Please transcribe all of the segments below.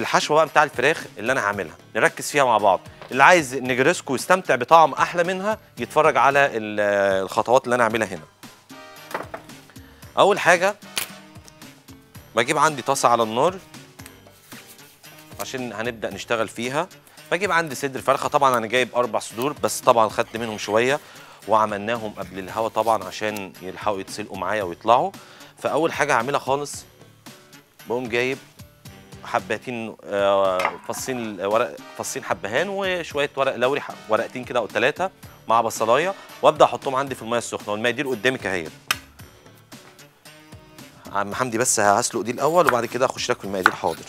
الحشوه بقى بتاع الفراخ اللي انا هعملها نركز فيها مع بعض اللي عايز نجرسكو ويستمتع بطعم احلى منها يتفرج على ال- الخطوات اللي انا هعملها هنا اول حاجه بجيب عندي طاسه على النار عشان هنبدا نشتغل فيها بجيب عندي صدر فرخه طبعا انا جايب اربع صدور بس طبعا خدت منهم شويه وعملناهم قبل الهوا طبعا عشان يلحقوا يتسلقوا معايا ويطلعوا فاول حاجه هعملها خالص بقوم جايب حباتين آه، فصين ورق فصين حبهان وشويه ورق لوري ح- ورقتين كده او ثلاثه مع بصلايه وابدا احطهم عندي في الميه السخنه والمقادير قدامك اهي عم حمدي بس هسلق دي الاول وبعد كده اخش لك في المقادير حاضر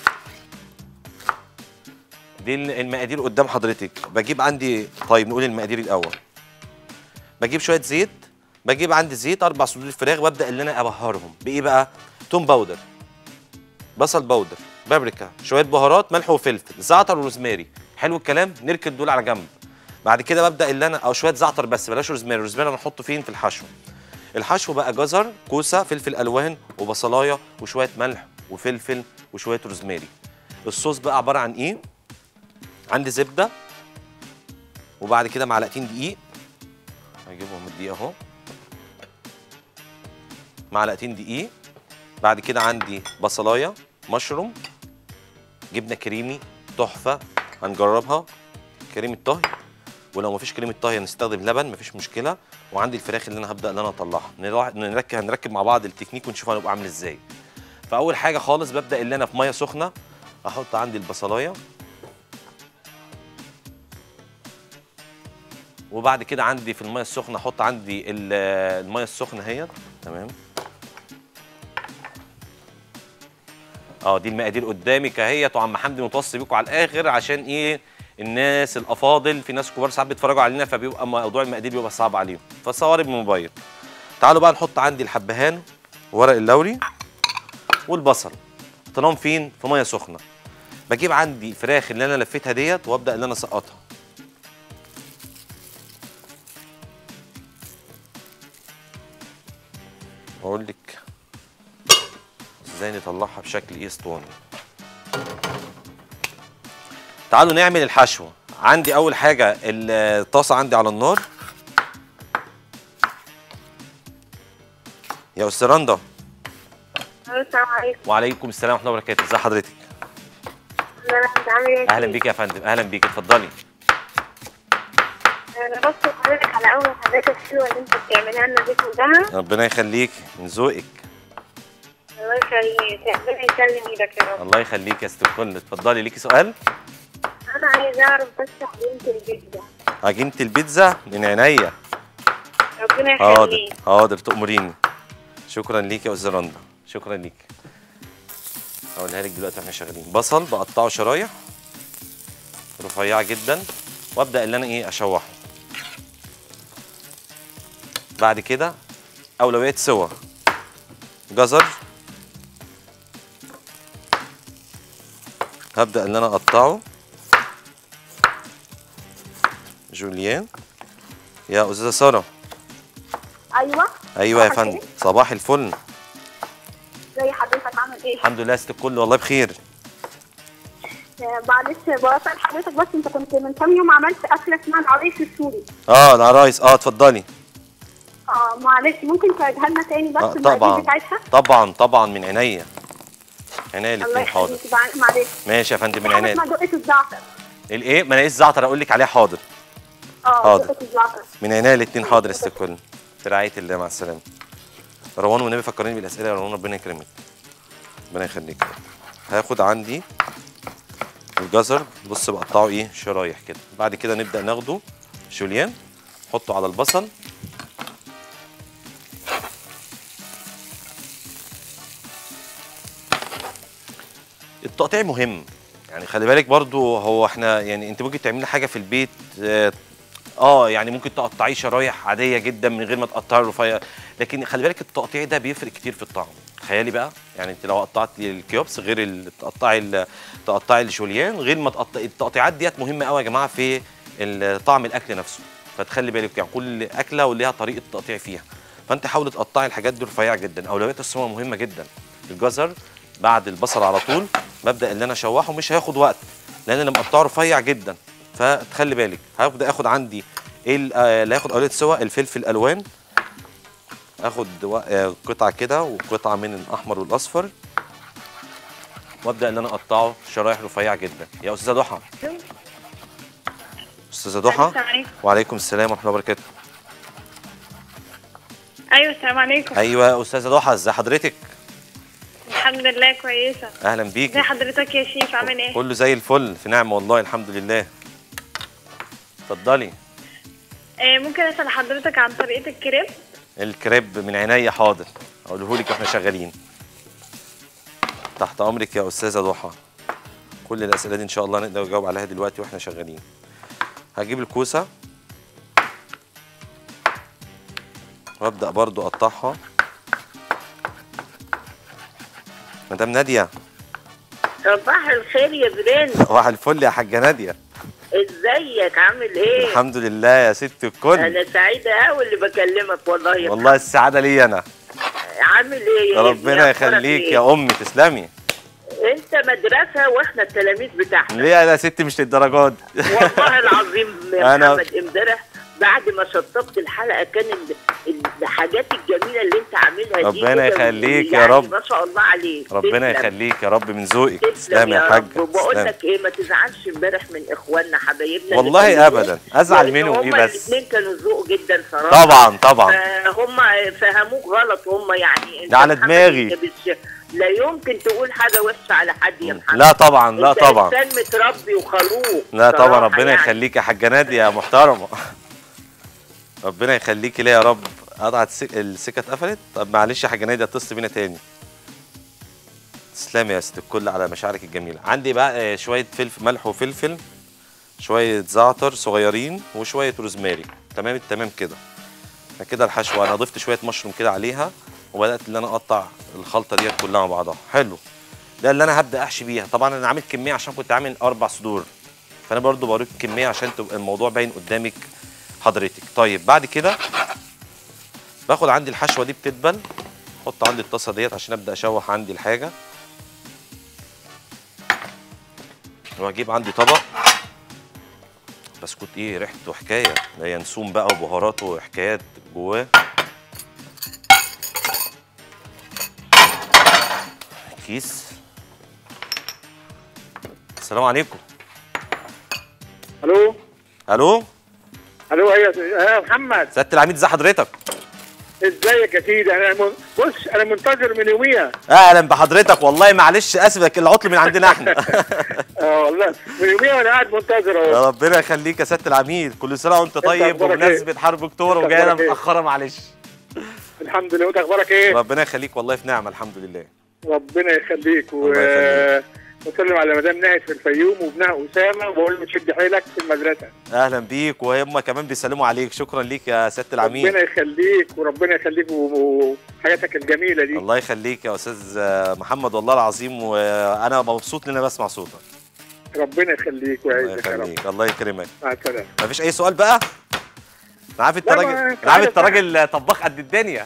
دي المقادير قدام حضرتك بجيب عندي طيب نقول المقادير الاول بجيب شويه زيت بجيب عندي زيت اربع صدور فراخ وابدا ان انا ابهرهم بايه بقى توم باودر بصل باودر بابريكا شويه بهارات ملح وفلفل زعتر وروزماري حلو الكلام نركن دول على جنب بعد كده ببدا اللي انا او شويه زعتر بس بلاش روزماري الروزماري انا هحطه فين في الحشو الحشو بقى جزر كوسه فلفل الوان وبصلايه وشويه ملح وفلفل وشويه روزماري الصوص بقى عباره عن ايه عندي زبده وبعد كده معلقتين دقيق هجيبهم الدقيق اهو معلقتين دقيق بعد كده عندي بصلايه مشروم جبنه كريمي تحفه هنجربها كريمه طهي ولو مفيش كريمه طهي هنستخدم لبن مفيش مشكله وعندي الفراخ اللي انا هبدا ان انا اطلعها نروح- نركب هنركب مع بعض التكنيك ونشوف هنبقى عامل ازاي فاول حاجه خالص ببدا اللي انا في ميه سخنه احط عندي البصلايه وبعد كده عندي في الميه السخنه احط عندي ال- الميه السخنه اهي تمام اه دي المقادير قدامك اهيت وعم حمدي متوصي بيكم على الاخر عشان ايه الناس الافاضل في ناس كبار ساعات بيتفرجوا علينا فبيبقى موضوع المقادير بيبقى صعب عليهم فصوري بالموبايل تعالوا بقى نحط عندي الحبهان ورق اللوري والبصل حطيناهم فين في ميه سخنه بجيب عندي الفراخ اللي انا لفيتها ديت وابدا ان انا اسقطها واقول لك ازاي نطلعها بشكل ايه اسطواني تعالوا نعمل الحشو عندي اول حاجه الطاسه عندي على النار يا استاذ رندا السلام عليكم وعليكم السلام ورحمه الله وبركاته ازي حضرتك انا انت عامل ايه اهلا بيك يا فندم اهلا بيك اتفضلي انا بشكر حضرتك على اول حاجات الحلوه اللي انت بتعملها لنا دي كلها ربنا يخليك من ذوقك الله يخليك ربنا يسلم ايدك يا رب الله يخليك يا ست الكل اتفضلي ليكي سؤال انا عايزه اعرف بس عجينه البيتزا عجينه البيتزا من عينيا ربنا حاضر يخليك حاضر تأمريني شكرا ليك يا استاذ رندا شكرا ليك هقولها لك دلوقتي واحنا شغالين بصل بقطعه شرايح رفيعه جدا وابدا اللي انا ايه اشوحه بعد كده اولويات سوا جزر هبدا ان انا اقطعه جوليان يا استاذه ساره ايوه ايوه يا صباح فندم الخير. صباح الفل زي حضرتك عامل ايه الحمد لله يا ست الكل والله بخير آه، معلش بسال حضرتك بس انت كنت من كام يوم عملت اكله اسمها العريس السوري اه العرايس اه اتفضلي اه معلش ممكن تعيدها لنا تاني بس آه المقادير طبعا بتاعتها طبعا طبعا من عينيا عينيا الله الاثنين حاضر يخليك بع- معلش ماشي يا فندم من حاجه عينيا اسمها دقه الزعتر الايه ما انا ايه الزعتر اقول لك عليها حاضر اه حاضر. دقه الزعتر من عينيا الاثنين حاضر يا ست الكل في رعايه الله مع السلامه روان والنبي فكرني بالاسئله يا روان ربنا يكرمك ربنا يخليك هاخد عندي الجزر بص بقطعه ايه شرايح كده بعد كده نبدا ناخده جوليان نحطه على البصل التقطيع مهم يعني خلي بالك برضو هو احنا يعني انت ممكن تعملي حاجه في البيت اه, اه يعني ممكن تقطعيه شرايح عاديه جدا من غير ما تقطعي رفيع لكن خلي بالك التقطيع ده بيفرق كتير في الطعم تخيلي بقى يعني انت لو قطعتي الكيوبس غير ال- تقطعي ال- تقطعي الجوليان غير ما تقطعي التقطيعات ديت مهمه قوي يا جماعه في ال- طعم الاكل نفسه فتخلي بالك يعني كل اكله وليها طريقه تقطيع فيها فانت حاولي تقطعي الحاجات دي رفيعه جدا اولويات السمنه مهمه جدا الجزر بعد البصل على طول ببدا اللي انا اشوحه مش هياخد وقت لان انا مقطعه رفيع جدا فتخلي بالك هبدا اخد عندي ايه ال- آه، اللي هياخد اوليه سوا الفلفل الالوان اخد و- آه، قطعه كده وقطعه من الاحمر والاصفر وابدا ان انا اقطعه شرايح رفيعه جدا يا استاذه ضحى استاذه ضحى السلام عليكم وعليكم السلام ورحمه الله وبركاته ايوه السلام عليكم ايوه يا استاذه ضحى ازي حضرتك الحمد لله كويسه اهلا ازي بيكي حضرتك يا شيف عامل ايه كله زي الفل في نعمه والله الحمد لله اتفضلي آه ممكن اسال حضرتك عن طريقه الكريب الكريب من عينيا حاضر اقوله لك واحنا شغالين تحت امرك يا استاذه ضحى كل الاسئله دي ان شاء الله نقدر نجاوب عليها دلوقتي واحنا شغالين هجيب الكوسه وابدا برضو اقطعها مدام ناديه صباح الخير يا برنس صباح الفل يا حاجه ناديه ازيك عامل ايه الحمد لله يا ست الكل انا سعيده قوي اللي بكلمك والله يا والله السعاده لي انا عامل ايه يا ابني؟ ربنا أخبارك يخليك إيه؟ يا امي تسلمي انت مدرسه واحنا التلاميذ بتاعتك ليه يا ست مش للدرجات دي؟ والله العظيم يا أنا- محمد امبارح بعد ما شطبت الحلقه كان ال- الحاجات الجميله اللي انت عاملها دي ربنا كده يخليك يا يعني رب. ما شاء الله عليك ربنا تسلم. يخليك يا رب من ذوقك تسلم تسلم يا يا حاج رب وبقول تسلم. لك ايه ما تزعلش امبارح من اخواننا حبايبنا اللي والله كانوا أبداً. أزعل لأن منهم إيه هما بس؟ الاثنين كانوا ذوق جدا صراحه طبعا طبعا هم فهموك غلط هم يعني انت ده على محمد دماغي. انت مش لا يمكن تقول حاجه وحشه على حد يا محمد لا طبعا لا انت طبعا انسان متربي وخلوق لا طبعا صراحة ربنا يعني. يخليك يا حاجه ناديه يا محترمه ربنا يخليكي ليا يا رب قطعت السك... السكه اتقفلت طب معلش يا حاجه ناديه اتصل بينا تاني تسلمي يا ست الكل على مشاعرك الجميله عندي بقى آه، شويه فلفل ملح وفلفل شويه زعتر صغيرين وشويه روزماري تمام التمام كده كده الحشوه انا ضفت شويه مشروم كده عليها وبدات ان انا اقطع الخلطه ديت كلها مع بعضها حلو ده اللي انا هبدا احشي بيها طبعا انا عامل كميه عشان كنت عامل اربع صدور فانا برضو بوريك كميه عشان تبقى الموضوع باين قدامك حضرتك طيب بعد كده باخد عندي الحشوه دي بتدبل احط عندي الطاسه ديت عشان ابدا اشوح عندي الحاجه واجيب عندي طبق بسكوت ايه ريحته حكايه ده ينسون بقى وبهاراته وحكايات جواه كيس السلام عليكم الو الو الو ايوه يا محمد سياده العميد ازي حضرتك ازيك يا سيدي انا من... بص انا منتظر من يوميها اهلا بحضرتك والله معلش اسفك العطل من عندنا احنا اه والله من يوميها وانا قاعد منتظر اهو يا ربنا يخليك يا سياده العميد كل سنه وانت طيب أخبارك بمناسبه حرب اكتوبر أنت وجايه أخبارك إيه؟ متاخره معلش الحمد لله وانت اخبارك ايه ربنا يخليك والله في نعمه الحمد لله ربنا يخليك و... الله يخليك. وسلم على مدام ناهد في الفيوم وابنها اسامه وبقول له تشد حيلك في المدرسه اهلا بيك وهم كمان بيسلموا عليك شكرا ليك يا سياده العميد ربنا يخليك وربنا يخليك و- وحياتك الجميله دي الله يخليك يا استاذ محمد والله العظيم وانا مبسوط ان انا بسمع صوتك ربنا يخليك الله ويعزك يا رب يخليك الله يكرمك مع السلامه مفيش اي سؤال بقى انا عارف انت لا، ما راجل أنت انا عارف عارف انت راجل طباخ قد الدنيا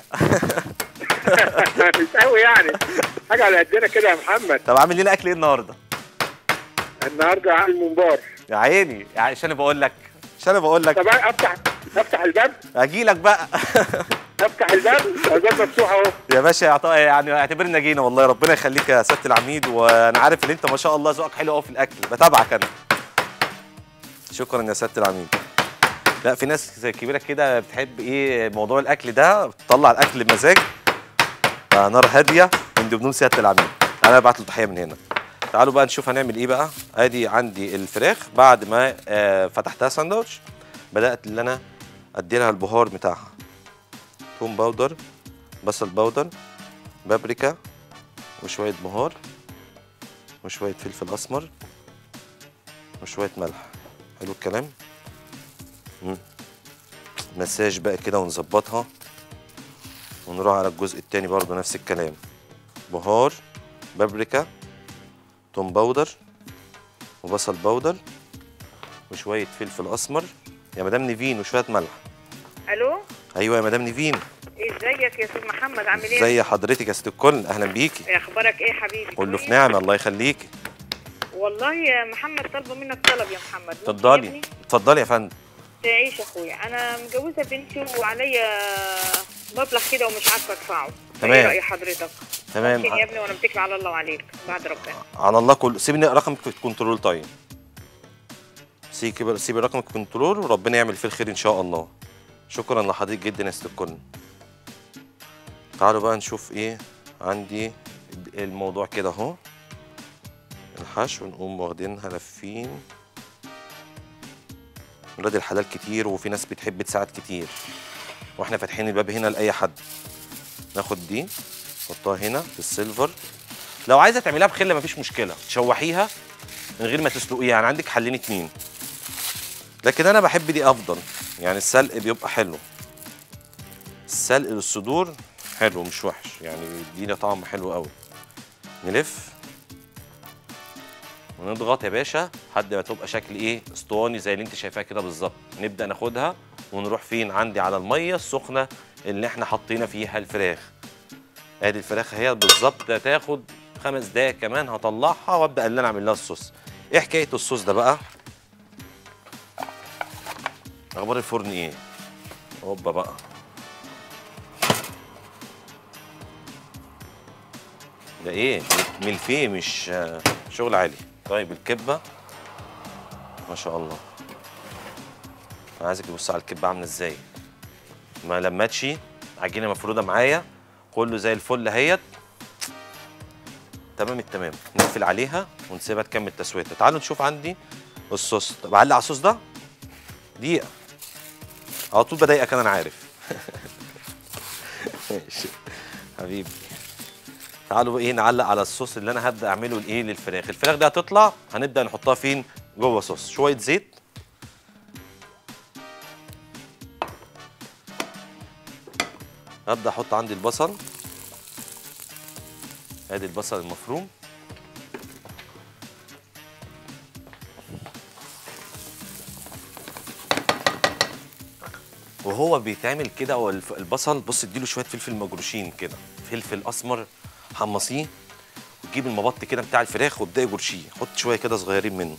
مش قوي يعني حاجه على قدنا كده يا محمد طب عامل لنا اكل ايه النهارده النهارده عامل ممبار يا عيني يعني عشان انا بقول لك عشان انا بقول لك طب افتح افتح الباب اجي لك بقى افتح الباب الباب مفتوح اهو يا باشا يا عطا- يعني اعتبرنا جينا والله ربنا يخليك يا سياده العميد وانا عارف ان انت ما شاء الله ذوقك حلو قوي في الاكل بتابعك انا شكرا يا سياده العميد لا في ناس كبيره كده بتحب ايه موضوع الاكل ده بتطلع الاكل بمزاج آه، نار هاديه من دبنون سياده العميد انا ببعت له تحيه من هنا تعالوا بقى نشوف هنعمل ايه بقى ادي عندي الفراخ بعد ما آه، فتحتها ساندوتش بدات ان انا ادي لها البهار بتاعها توم باودر بصل باودر بابريكا وشويه بهار وشويه فلفل اسمر وشويه ملح حلو الكلام مم. مساج بقى كده ونظبطها ونروح على الجزء التاني برضو نفس الكلام بهار بابريكا توم باودر وبصل باودر وشويه فلفل اسمر يا مدام نيفين وشويه ملح الو ايوه يا مدام نيفين ازيك يا استاذ محمد عامل ايه ازي حضرتك يا ست الكل اهلا بيكي اخبارك ايه حبيبي كله في كويس؟ نعمه الله يخليكي والله يا محمد طالبه منك طلب يا محمد ممكن يا اتفضلي ابني؟ اتفضلي يا فندم تعيش يا اخويا انا مجوزه بنتي وعليا مبلغ كده ومش عارفه ادفعه تمام. ايه راي حضرتك تمام ممكن يا ابني وانا متكل على الله وعليك بعد ربنا على الله كله سيبني رقمك في الكنترول طيب سيبي سيبي رقمك في الكنترول وربنا يعمل فيه الخير ان شاء الله شكرا لحضرتك جدا يا ست الكل تعالوا بقى نشوف ايه عندي الموضوع كده اهو الحشو نقوم واخدينها لافين ولاد الحلال كتير وفي ناس بتحب تساعد كتير واحنا فاتحين الباب هنا لاي حد ناخد دي نحطها هنا في السيلفر لو عايزه تعمليها بخله مفيش مشكله تشوحيها من غير ما تسلقيها يعني عندك حلين اتنين لكن انا بحب دي افضل يعني السلق بيبقى حلو السلق للصدور حلو مش وحش يعني بيدينا طعم حلو قوي نلف ونضغط يا باشا لحد ما تبقى شكل ايه اسطواني زي اللي انت شايفاها كده بالظبط نبدا ناخدها ونروح فين عندي على الميه السخنه اللي احنا حطينا فيها الفراخ ادي الفراخ اهي بالظبط هتاخد خمس دقايق كمان هطلعها وابدا اللي انا اعمل لها الصوص ايه حكايه الصوص ده بقى اخبار الفرن ايه هوبا بقى ده ايه ملفيه مش آه، شغل عالي طيب الكبه ما شاء الله انا عايزك تبص على الكبه عامله ازاي ما لمتش عجينه مفروده معايا كله زي الفل اهيت تمام التمام نقفل عليها ونسيبها تكمل تسويتها تعالوا نشوف عندي الصوص طب اعلق على الصوص ده دقيقه على طول بضايقك انا انا عارف ماشي حبيبي تعالوا بقى ايه نعلق على الصوص اللي انا هبدا اعمله لايه للفراخ الفراخ دي هتطلع هنبدا نحطها فين جوه صوص شويه زيت هبدا احط عندي البصل ادي البصل المفروم وهو بيتعمل كده هو الف- البصل بص اديله شويه فلفل مجروشين كده فلفل اسمر حمصيه وتجيب المبط كده بتاع الفراخ وابداي جرشيه حط شويه كده صغيرين منه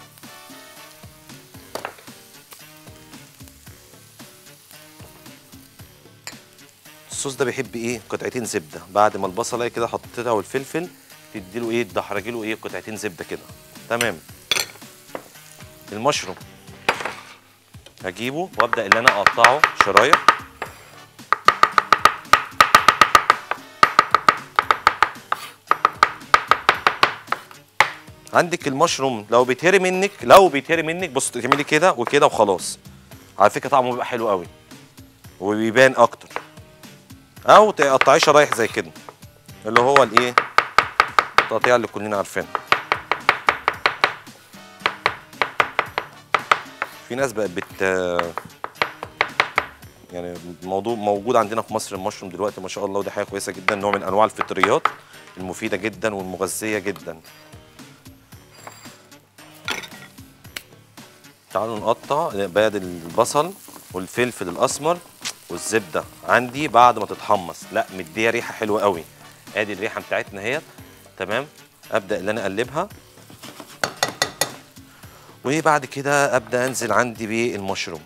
الصوص ده بيحب ايه قطعتين زبده بعد ما البصله كده حطيتها والفلفل تديله ايه تدحرجي له ايه قطعتين زبده كده تمام المشروم هجيبه وابدا ان انا اقطعه شرايح عندك المشروم لو بيتهري منك لو بيتهري منك بص تعملي كده وكده وخلاص على فكره طعمه بيبقى حلو قوي وبيبان اكتر او تقطعيه شرايح زي كده اللي هو الايه التقطيع اللي كلنا عارفينها في ناس بقت بت يعني الموضوع موجود عندنا في مصر المشروم دلوقتي ما شاء الله ودي حاجه كويسه جدا نوع من انواع الفطريات المفيده جدا والمغذيه جدا تعالوا نقطع بيض البصل والفلفل الاسمر والزبده عندي بعد ما تتحمص لا مديها ريحه حلوه قوي ادي الريحه بتاعتنا اهيت تمام ابدا ان انا اقلبها وبعد كده ابدا انزل عندي بالمشروم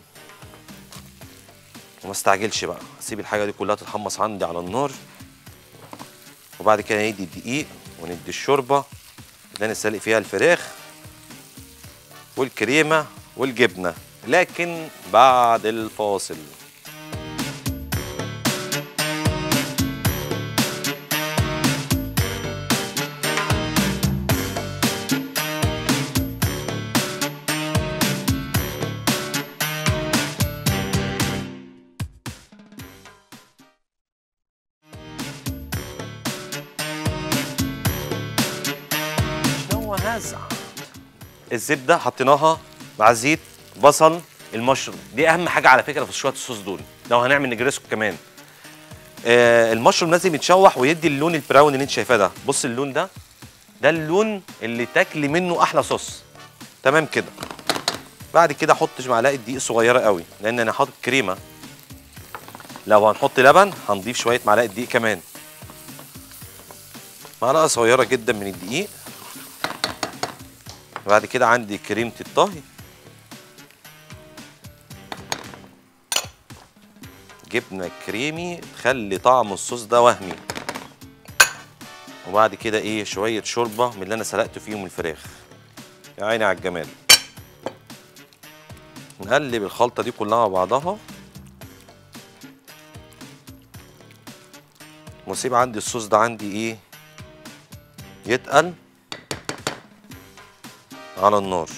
وما استعجلش بقى اسيب الحاجه دي كلها تتحمص عندي على النار وبعد كده ندي الدقيق وندي الشوربه اللي انا سالق فيها الفراخ والكريمه والجبنه لكن بعد الفاصل شنو هذا الزبده حطيناها مع زيت بصل المشروم دي اهم حاجه على فكره في شويه الصوص دول لو هنعمل نجرسكو كمان آه المشروم لازم يتشوح ويدي اللون البراون اللي انت شايفاه ده بص اللون ده ده اللون اللي تاكلي منه احلى صوص تمام كده بعد كده احط معلقه دقيق صغيره قوي لان انا حاطط كريمه لو هنحط لبن هنضيف شويه معلقه دقيق كمان معلقه صغيره جدا من الدقيق بعد كده عندي كريمه الطهي جبنه كريمي تخلي طعم الصوص ده وهمي وبعد كده ايه شويه شوربه من اللي انا سلقت فيهم الفراخ يا عيني على الجمال نقلب الخلطه دي كلها مع بعضها واسيب عندي الصوص ده عندي ايه يتقل على النار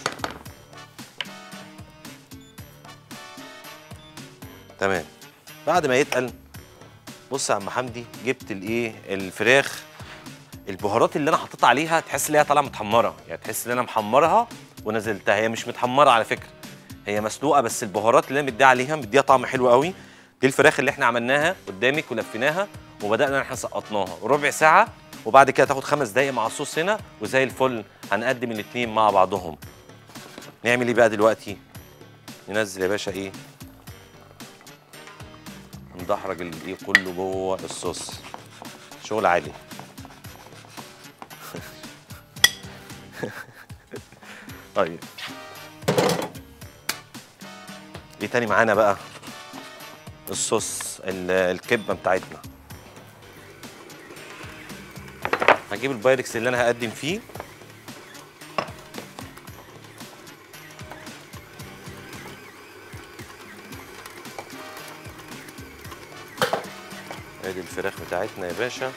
تمام بعد ما يتقل بص يا عم حمدي جبت الايه الفراخ البهارات اللي انا حطيت عليها تحس ان هي طالعه متحمره يعني تحس ان انا محمرها ونزلتها هي مش متحمره على فكره هي مسلوقه بس البهارات اللي انا مديها عليها مديها طعم حلو قوي دي الفراخ اللي احنا عملناها قدامك ولفيناها وبدانا ان احنا سقطناها ربع ساعه وبعد كده تاخد خمس دقايق مع الصوص هنا وزي الفل هنقدم الاتنين مع بعضهم نعمل ايه بقى دلوقتي ننزل يا باشا ايه ندحرج الايه كله جوه الصوص شغل عالي طيب ايه تاني معانا بقى الصوص ال- الكبه بتاعتنا هجيب البايركس اللي انا هقدم فيه ادي الفراخ بتاعتنا يا باشا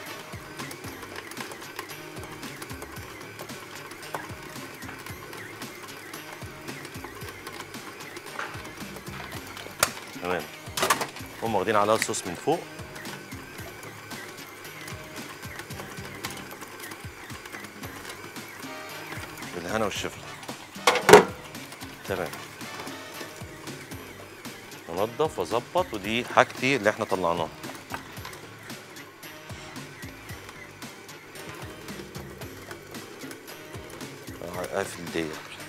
تمام هم واخدين عليها الصوص من فوق بالهنا والشفا تمام انضف واظبط ودي حاجتي اللي احنا طلعناها اقفل ديت